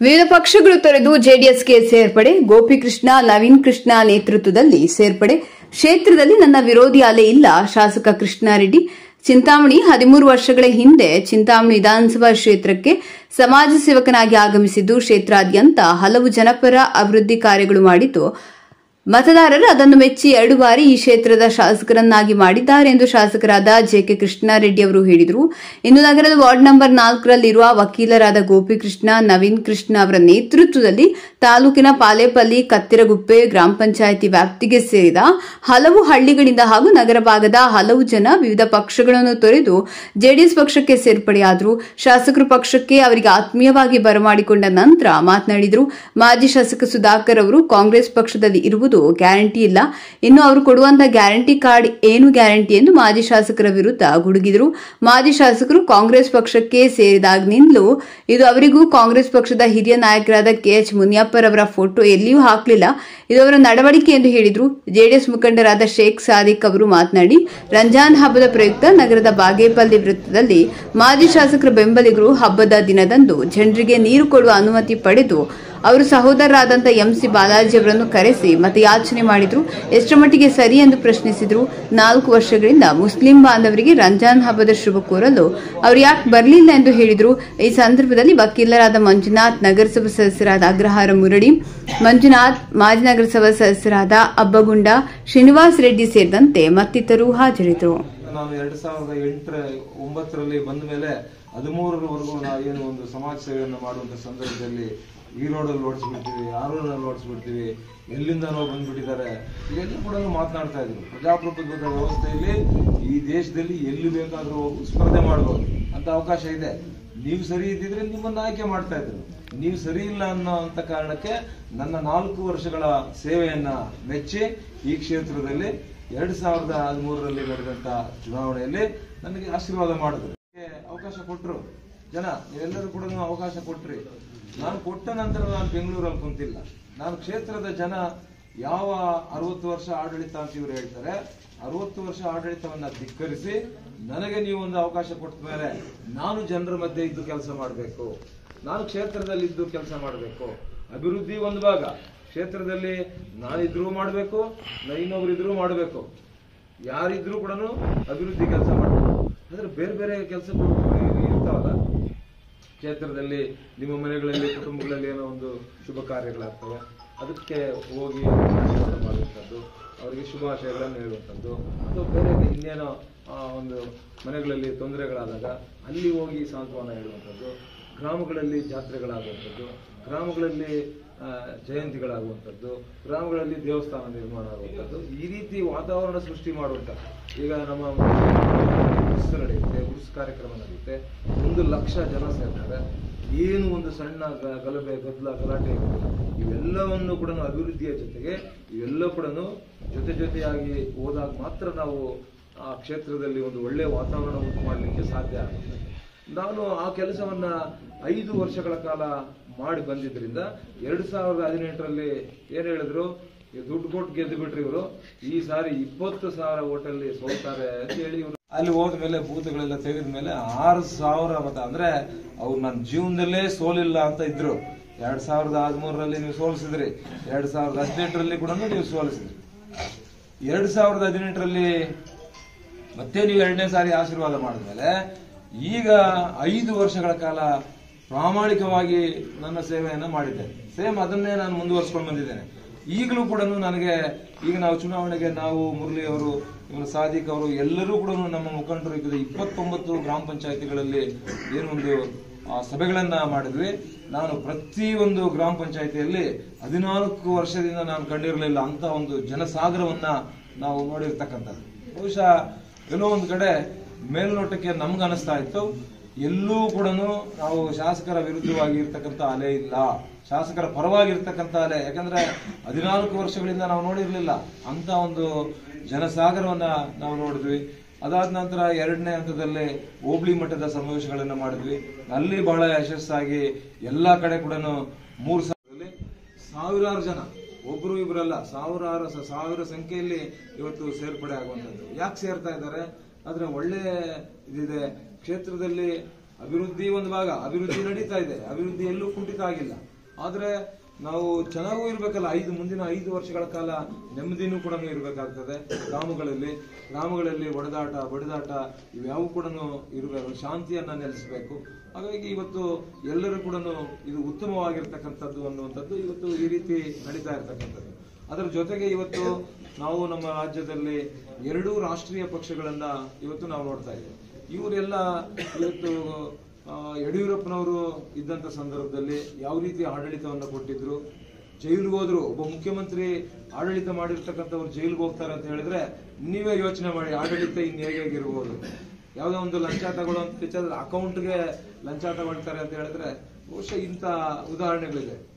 ವಿವಿಧ ಪಕ್ಷಗಳು ತೊರೆದು ಜೆಡಿಎಸ್ಗೆ ಸೇರ್ಪಡೆ ಗೋಪಿಕೃಷ್ಣ ನವೀನ್ ಕೃಷ್ಣ ನೇತೃತ್ವದಲ್ಲಿ ಸೇರ್ಪಡೆ ಕ್ಷೇತ್ರದಲ್ಲಿ ನನ್ನ ವಿರೋಧಿ ಅಲೆ ಇಲ್ಲ ಶಾಸಕ ಕೃಷ್ಣಾರೆಡ್ಡಿ ಚಿಂತಾಮಣಿ ಹದಿಮೂರು ವರ್ಷಗಳ ಹಿಂದೆ ಚಿಂತಾಮಣಿ ವಿಧಾನಸಭಾ ಕ್ಷೇತ್ರಕ್ಕೆ ಸಮಾಜ ಸೇವಕನಾಗಿ ಆಗಮಿಸಿದ್ದು ಕ್ಷೇತ್ರಾದ್ಯಂತ ಹಲವು ಜನಪರ ಅಭಿವೃದ್ಧಿ ಕಾರ್ಯಗಳು ಮಾಡಿದ್ದು ಮತದಾರರು ಅದನ್ನು ಮೆಚ್ಚಿ ಎರಡು ಬಾರಿ ಈ ಕ್ಷೇತ್ರದ ಶಾಸಕರನ್ನಾಗಿ ಮಾಡಿದ್ದಾರೆ ಎಂದು ಶಾಸಕರಾದ ಜೆಕೆ ಕೃಷ್ಣಾರೆಡ್ಡಿ ಅವರು ಹೇಳಿದರು ಇನ್ನು ನಗರದ ವಾರ್ಡ್ ನಂಬರ್ ನಾಲ್ಕರಲ್ಲಿರುವ ವಕೀಲರಾದ ಗೋಪಿಕೃಷ್ಣ ನವೀನ್ ಕೃಷ್ಣ ಅವರ ನೇತೃತ್ವದಲ್ಲಿ ತಾಲೂಕಿನ ಪಾಲೇಪಲ್ಲಿ ಕತ್ತಿರಗುಪ್ಪೆ ಗ್ರಾಮ ಪಂಚಾಯಿತಿ ವ್ಯಾಪ್ತಿಗೆ ಸೇರಿದ ಹಲವು ಹಳ್ಳಿಗಳಿಂದ ಹಾಗೂ ನಗರ ಭಾಗದ ಹಲವು ಜನ ವಿವಿಧ ಪಕ್ಷಗಳನ್ನು ತೊರೆದು ಜೆಡಿಎಸ್ ಪಕ್ಷಕ್ಕೆ ಸೇರ್ಪಡೆಯಾದರು ಶಾಸಕರು ಪಕ್ಷಕ್ಕೆ ಅವರಿಗೆ ಆತ್ಮೀಯವಾಗಿ ಬರಮಾಡಿಕೊಂಡ ನಂತರ ಮಾತನಾಡಿದರು ಮಾಜಿ ಶಾಸಕ ಸುಧಾಕರ್ ಅವರು ಕಾಂಗ್ರೆಸ್ ಪಕ್ಷದಲ್ಲಿ ಇರುವುದು ಗ್ಯಾರಂಟಿ ಇಲ್ಲ ಇನ್ನು ಅವರು ಕೊಡುವಂತಹ ಗ್ಯಾರಂಟಿ ಕಾರ್ಡ್ ಏನು ಗ್ಯಾರಂಟಿ ಎಂದು ಮಾಜಿ ಶಾಸಕರ ವಿರುದ್ಧ ಗುಡುಗಿದರು ಮಾಜಿ ಶಾಸಕರು ಕಾಂಗ್ರೆಸ್ ಪಕ್ಷಕ್ಕೆ ಸೇರಿದಾಗಿನಿಂದಲೂ ಇದು ಅವರಿಗೂ ಕಾಂಗ್ರೆಸ್ ಪಕ್ಷದ ಹಿರಿಯ ನಾಯಕರಾದ ಕೆಎಚ್ ಮುನಿಯಪ್ಪರವರ ಫೋಟೋ ಎಲ್ಲಿಯೂ ಹಾಕಲಿಲ್ಲ ಇದು ಅವರ ನಡವಳಿಕೆ ಎಂದು ಹೇಳಿದರು ಜೆಡಿಎಸ್ ಮುಖಂಡರಾದ ಶೇಖ್ ಸಾದಿಕ್ ಅವರು ಮಾತನಾಡಿ ರಂಜಾನ್ ಹಬ್ಬದ ಪ್ರಯುಕ್ತ ನಗರದ ಬಾಗೇಪಲ್ಲಿ ವೃತ್ತದಲ್ಲಿ ಮಾಜಿ ಶಾಸಕರ ಬೆಂಬಲಿಗರು ಹಬ್ಬದ ದಿನದಂದು ಜನರಿಗೆ ನೀರು ಕೊಡುವ ಅನುಮತಿ ಪಡೆದು ಅವರು ಸಹೋದರರಾದಂಥ ಎಂಸಿ ಬಾಲಾಜಿ ಅವರನ್ನು ಕರೆಸಿ ಮತಯಾಚನೆ ಮಾಡಿದ್ರು ಎಷ್ಟರ ಮಟ್ಟಿಗೆ ಸರಿ ಎಂದು ಪ್ರಶ್ನಿಸಿದ್ರು ನಾಲ್ಕು ವರ್ಷಗಳಿಂದ ಮುಸ್ಲಿಂ ಬಾಂಧವರಿಗೆ ರಂಜಾನ್ ಹಬ್ಬದ ಶುಭ ಕೋರಲು ಅವರು ಯಾಕೆ ಬರಲಿಲ್ಲ ಎಂದು ಹೇಳಿದರು ಈ ಸಂದರ್ಭದಲ್ಲಿ ವಕೀಲರಾದ ಮಂಜುನಾಥ್ ನಗರಸಭಾ ಸದಸ್ಯರಾದ ಅಗ್ರಹಾರ ಮುರಳಿ ಮಂಜುನಾಥ್ ಮಾಜಿ ನಗರಸಭಾ ಸದಸ್ಯರಾದ ಅಬ್ಬಗುಂಡ ಶ್ರೀನಿವಾಸ್ ರೆಡ್ಡಿ ಸೇರಿದಂತೆ ಮತ್ತಿತರರು ಹಾಜರಿದ್ದರು ನಾನು ಎರಡ್ ಸಾವಿರದ ಎಂಟರ ಒಂಬತ್ತರಲ್ಲಿ ಬಂದ ಮೇಲೆ ಹದಿಮೂರರವರೆಗೂ ನಾವು ಏನು ಒಂದು ಸಮಾಜ ಸೇವೆಯನ್ನು ಮಾಡುವಂತ ಸಂದರ್ಭದಲ್ಲಿ ಈ ರೋಡಲ್ಲಿ ಓಡಿಸ್ಬಿಡ್ತೀವಿ ಆ ರೋಡಲ್ಲಿ ಓಡಿಸ್ಬಿಡ್ತೀವಿ ಎಲ್ಲಿಂದ ನಾವು ಬಂದ್ಬಿಟ್ಟಿದ್ದಾರೆ ಇವೆಲ್ಲ ಕೂಡ ಮಾತನಾಡ್ತಾ ಇದ್ರು ಪ್ರಜಾಪ್ರಭುತ್ವದ ವ್ಯವಸ್ಥೆಯಲ್ಲಿ ಈ ದೇಶದಲ್ಲಿ ಎಲ್ಲಿ ಬೇಕಾದ್ರೂ ಹೋಗಿ ಸ್ಪರ್ಧೆ ಮಾಡಬಹುದು ಅಂತ ಅವಕಾಶ ಇದೆ ನೀವು ಸರಿ ಇದ್ದಿದ್ರೆ ನಿಮ್ಮನ್ನ ಆಯ್ಕೆ ಮಾಡ್ತಾ ಇದ್ರು ನೀವು ಸರಿ ಇಲ್ಲ ಅನ್ನೋ ಅಂತ ಕಾರಣಕ್ಕೆ ನನ್ನ ನಾಲ್ಕು ವರ್ಷಗಳ ಸೇವೆಯನ್ನ ಮೆಚ್ಚಿ ಈ ಕ್ಷೇತ್ರದಲ್ಲಿ ಎರಡ್ ಸಾವಿರದ ಹದಿಮೂರರಲ್ಲಿ ನಡೆದಂತ ಚುನಾವಣೆಯಲ್ಲಿ ನನಗೆ ಆಶೀರ್ವಾದ ಮಾಡಿದ್ರು ನನಗೆ ಅವಕಾಶ ಕೊಟ್ರು ಜನ ನೀವೆಲ್ಲರೂ ಕೂಡ ಅವಕಾಶ ಕೊಟ್ರಿ ನಾನು ಕೊಟ್ಟ ನಂತರ ನಾನು ಬೆಂಗಳೂರಲ್ಲಿ ಕುಂತಿಲ್ಲ ನಾನು ಕ್ಷೇತ್ರದ ಜನ ಯಾವ ಅರವತ್ತು ವರ್ಷ ಆಡಳಿತ ಅಂತ ಇವರು ಹೇಳ್ತಾರೆ ಅರವತ್ತು ವರ್ಷ ಆಡಳಿತವನ್ನ ಧಿಕ್ಕರಿಸಿ ನನಗೆ ನೀವು ಒಂದು ಅವಕಾಶ ಕೊಟ್ಟ ಮೇಲೆ ನಾನು ಜನರ ಮಧ್ಯೆ ಇದ್ದು ಕೆಲಸ ಮಾಡಬೇಕು ನಾನು ಕ್ಷೇತ್ರದಲ್ಲಿ ಇದ್ದು ಕೆಲಸ ಮಾಡಬೇಕು ಅಭಿವೃದ್ಧಿ ಒಂದು ಭಾಗ ಕ್ಷೇತ್ರದಲ್ಲಿ ನಾನಿದ್ರೂ ಮಾಡಬೇಕು ಇನ್ನೊಬ್ರು ಇದ್ರೂ ಮಾಡಬೇಕು ಯಾರಿದ್ರೂ ಕೂಡ ಅಭಿವೃದ್ಧಿ ಕೆಲಸ ಮಾಡಬೇಕು ಅಂದ್ರೆ ಬೇರೆ ಬೇರೆ ಕೆಲಸಗಳು ಇರ್ತಾವಲ್ಲ ಕ್ಷೇತ್ರದಲ್ಲಿ ನಿಮ್ಮ ಮನೆಗಳಲ್ಲಿ ಕುಟುಂಬಗಳಲ್ಲಿ ಏನೋ ಒಂದು ಶುಭ ಕಾರ್ಯಗಳಾಗ್ತವೆ ಅದಕ್ಕೆ ಹೋಗಿ ಆಶೀರ್ವಾದ ಮಾಡುವಂಥದ್ದು ಅವರಿಗೆ ಶುಭಾಶಯಗಳನ್ನು ಹೇಳುವಂಥದ್ದು ಅಥವಾ ಬೇರೆ ಇನ್ನೇನೋ ಆ, ಒಂದು ಮನೆಗಳಲ್ಲಿ ತೊಂದರೆಗಳಾದಾಗ ಅಲ್ಲಿ ಹೋಗಿ ಸಾಂತ್ವನ ಹೇಳುವಂಥದ್ದು ಗ್ರಾಮಗಳಲ್ಲಿ ಜಾತ್ರೆಗಳಾಗುವಂಥದ್ದು ಗ್ರಾಮಗಳಲ್ಲಿ ಆ, ಜಯಂತಿಗಳಾಗುವಂಥದ್ದು ಗ್ರಾಮಗಳಲ್ಲಿ ದೇವಸ್ಥಾನ ನಿರ್ಮಾಣ ಆಗುವಂಥದ್ದು ಈ ರೀತಿ ವಾತಾವರಣ ಸೃಷ್ಟಿ ಮಾಡುವಂಥ ಈಗ ನಮ್ಮ ಉರ್ಸ್ ನಡೆಯುತ್ತೆ ಉರ್ಸ್ ಕಾರ್ಯಕ್ರಮ ನಡೆಯುತ್ತೆ ಒಂದು ಲಕ್ಷ ಜನ ಸೇರ್ತಾರೆ ಏನು ಒಂದು ಸಣ್ಣ ಗ- ಗಲಭೆ ಗದ್ದಲ ಗಲಾಟೆ ಇರೋದಿಲ್ಲ ಇವೆಲ್ಲವನ್ನು ಕೂಡ ಅಭಿವೃದ್ಧಿಯ ಜೊತೆಗೆ ಇವೆಲ್ಲ ಕೂಡ ಜೊತೆ ಜೊತೆಯಾಗಿ ಹೋದಾಗ ಮಾತ್ರ ನಾವು ಆ ಕ್ಷೇತ್ರದಲ್ಲಿ ಒಂದು ಒಳ್ಳೆಯ ವಾತಾವರಣ ಉಂಟು ಮಾಡಲಿಕ್ಕೆ ಸಾಧ್ಯ ಆಗುತ್ತೆ ನಾನು ಆ ಕೆಲಸವನ್ನ ಐದು ವರ್ಷಗಳ ಕಾಲ ಮಾಡಿ ಬಂದಿದ್ರಿಂದ ಎರಡ್ ಸಾವಿರದ ಹದಿನೆಂಟರಲ್ಲಿ ಏನ್ ಹೇಳಿದ್ರು ಈ ದುಡ್ಡು ಕೊಟ್ಟು ಗೆದ್ದು ಬಿಟ್ರಿ ಇವರು ಈ ಸಾರಿ ಇಪ್ಪತ್ತು ಸಾವಿರ ಓಟಲ್ಲಿ ಸೋಲ್ತಾರೆ ಅಂತ ಹೇಳಿ ಇವರು ಅಲ್ಲಿ ಹೋದ್ಮೇಲೆ ಬೂತ್ಗಳೆಲ್ಲ ತೆಗೆದ ಮೇಲೆ ಆರು ಸಾವಿರ ಮತ ಅಂದ್ರೆ ಅವ್ರು ನನ್ನ ಜೀವನದಲ್ಲೇ ಸೋಲಿಲ್ಲ ಅಂತ ಇದ್ರು ಎರಡ್ ಸಾವಿರದ ಹದಿಮೂರರಲ್ಲಿ ನೀವು ಸೋಲಿಸಿದ್ರಿ ಎರಡ್ ಸಾವಿರದ ಹದಿನೆಂಟರಲ್ಲಿ ಕೂಡ ನೀವು ಸೋಲಿಸಿದ್ರಿ ಎರಡ್ ಸಾವಿರದ ಹದಿನೆಂಟರಲ್ಲಿ ಮತ್ತೆ ನೀವು ಎರಡನೇ ಸಾರಿ ಆಶೀರ್ವಾದ ಮಾಡಿದ್ಮೇಲೆ ಈಗ ಐದು ವರ್ಷಗಳ ಕಾಲ ಪ್ರಾಮಾಣಿಕವಾಗಿ ನನ್ನ ಸೇವೆಯನ್ನ ಮಾಡಿದ್ದೇನೆ ಸೇಮ್ ಅದನ್ನೇ ನಾನು ಮುಂದುವರ್ಸ್ಕೊಂಡು ಬಂದಿದ್ದೇನೆ ಈಗಲೂ ಕೂಡ ನನಗೆ ಈಗ ನಾವು ಚುನಾವಣೆಗೆ ನಾವು ಮುರಳಿ ಅವರು ಇವರು ಸಾದಿಕ್ ಅವರು ಎಲ್ಲರೂ ಕೂಡ ನಮ್ಮ ಮುಖಂಡರು ಈಗ ಇಪ್ಪತ್ತೊಂಬತ್ತು ಗ್ರಾಮ ಪಂಚಾಯತಿಗಳಲ್ಲಿ ಏನೊಂದು ಆ, ಸಭೆಗಳನ್ನ ಮಾಡಿದ್ವಿ ನಾನು ಪ್ರತಿ ಒಂದು ಗ್ರಾಮ ಪಂಚಾಯತಿಯಲ್ಲಿ ಹದಿನಾಲ್ಕು ವರ್ಷದಿಂದ ನಾನು ಕಂಡಿರಲಿಲ್ಲ ಅಂತ ಒಂದು ಜನಸಾಗರವನ್ನ ನಾವು ನೋಡಿರ್ತಕ್ಕಂಥದ್ದು ಬಹುಶಃ ಎಲ್ಲೋ ಒಂದು ಕಡೆ ಮೇಲ್ನೋಟಕ್ಕೆ ನಮ್ಗೆ ಅನಿಸ್ತಾ ಇತ್ತು ಎಲ್ಲೂ ಕೂಡ ನಾವು ಶಾಸಕರ ವಿರುದ್ಧವಾಗಿ ಇರ್ತಕ್ಕಂಥ ಅಲೆ ಇಲ್ಲ ಶಾಸಕರ ಪರವಾಗಿ ಇರ್ತಕ್ಕಂಥ ಅಲೆ ಯಾಕಂದ್ರೆ ಹದಿನಾಲ್ಕು ವರ್ಷಗಳಿಂದ ನಾವು ನೋಡಿರ್ಲಿಲ್ಲ ಅಂತ ಒಂದು ಜನಸಾಗರವನ್ನ ನಾವು ನೋಡಿದ್ವಿ ಅದಾದ ನಂತರ ಎರಡನೇ ಹಂತದಲ್ಲಿ ಹೋಬಳಿ ಮಟ್ಟದ ಸಮಾವೇಶಗಳನ್ನ ಮಾಡಿದ್ವಿ ಅಲ್ಲಿ ಬಹಳ ಯಶಸ್ಸಾಗಿ ಎಲ್ಲಾ ಕಡೆ ಕೂಡ ಮೂರು ಸಾವಿರದಲ್ಲಿ ಸಾವಿರಾರು ಜನ ಒಬ್ರು ಇಬ್ರಲ್ಲ ಸಾವಿರಾರು ಸ- ಸಾವಿರ ಸಂಖ್ಯೆಯಲ್ಲಿ ಇವತ್ತು ಸೇರ್ಪಡೆ ಆಗುವಂತದ್ದು ಯಾಕೆ ಸೇರ್ತಾ ಇದ್ದಾರೆ ಆದ್ರೆ ಒಳ್ಳೆ ಇದಿದೆ ಕ್ಷೇತ್ರದಲ್ಲಿ ಅಭಿವೃದ್ಧಿ ಒಂದು ಭಾಗ ಅಭಿವೃದ್ಧಿ ನಡೀತಾ ಇದೆ ಅಭಿವೃದ್ಧಿ ಎಲ್ಲೂ ಕುಂಠಿತ ಆಗಿಲ್ಲ ಆದ್ರೆ ನಾವು ಚೆನ್ನಾಗೂ ಇರ್ಬೇಕಲ್ಲ ಐದು ಮುಂದಿನ ಐದು ವರ್ಷಗಳ ಕಾಲ ನೆಮ್ಮದಿನೂ ಕೂಡ ಇರಬೇಕಾಗ್ತದೆ ಗ್ರಾಮಗಳಲ್ಲಿ ಗ್ರಾಮಗಳಲ್ಲಿ ಒಡೆದಾಟ ಬಡಿದಾಟ ಇವ್ಯಾವು ಕೂಡ ಇರಬೇಕು ಶಾಂತಿಯನ್ನ ನೆಲೆಸಬೇಕು ಹಾಗಾಗಿ ಇವತ್ತು ಎಲ್ಲರೂ ಕೂಡ ಇದು ಉತ್ತಮವಾಗಿರ್ತಕ್ಕಂಥದ್ದು ಅನ್ನುವಂಥದ್ದು ಇವತ್ತು ಈ ರೀತಿ ನಡೀತಾ ಇರ್ತಕ್ಕಂಥದ್ದು ಅದರ ಜೊತೆಗೆ ಇವತ್ತು ನಾವು ನಮ್ಮ ರಾಜ್ಯದಲ್ಲಿ ಎರಡೂ ರಾಷ್ಟ್ರೀಯ ಪಕ್ಷಗಳನ್ನ ಇವತ್ತು ನಾವು ನೋಡ್ತಾ ಇದ್ದೇವೆ ಇವರೆಲ್ಲ ಇವತ್ತು ಆ, ಯಡಿಯೂರಪ್ಪನವರು ಇದ್ದಂತ ಸಂದರ್ಭದಲ್ಲಿ ಯಾವ ರೀತಿ ಆಡಳಿತವನ್ನು ಕೊಟ್ಟಿದ್ರು ಜೈಲಿಗೆ ಹೋದ್ರು ಒಬ್ಬ ಮುಖ್ಯಮಂತ್ರಿ ಆಡಳಿತ ಮಾಡಿರ್ತಕ್ಕಂಥವ್ರು ಜೈಲಿಗೆ ಹೋಗ್ತಾರೆ ಅಂತ ಹೇಳಿದ್ರೆ ನೀವೇ ಯೋಚನೆ ಮಾಡಿ ಆಡಳಿತ ಇನ್ನು ಹೇಗೆ ಹೇಗಿರ್ಬೋದು ಯಾವುದೋ ಒಂದು ಲಂಚ ತಗೊಳ್ಳುವಂತ ಅಕೌಂಟ್ಗೆ ಲಂಚ ತಗೊಳ್ತಾರೆ ಅಂತ ಹೇಳಿದ್ರೆ ಬಹುಶಃ ಇಂಥ ಉದಾಹರಣೆಗಳಿದೆ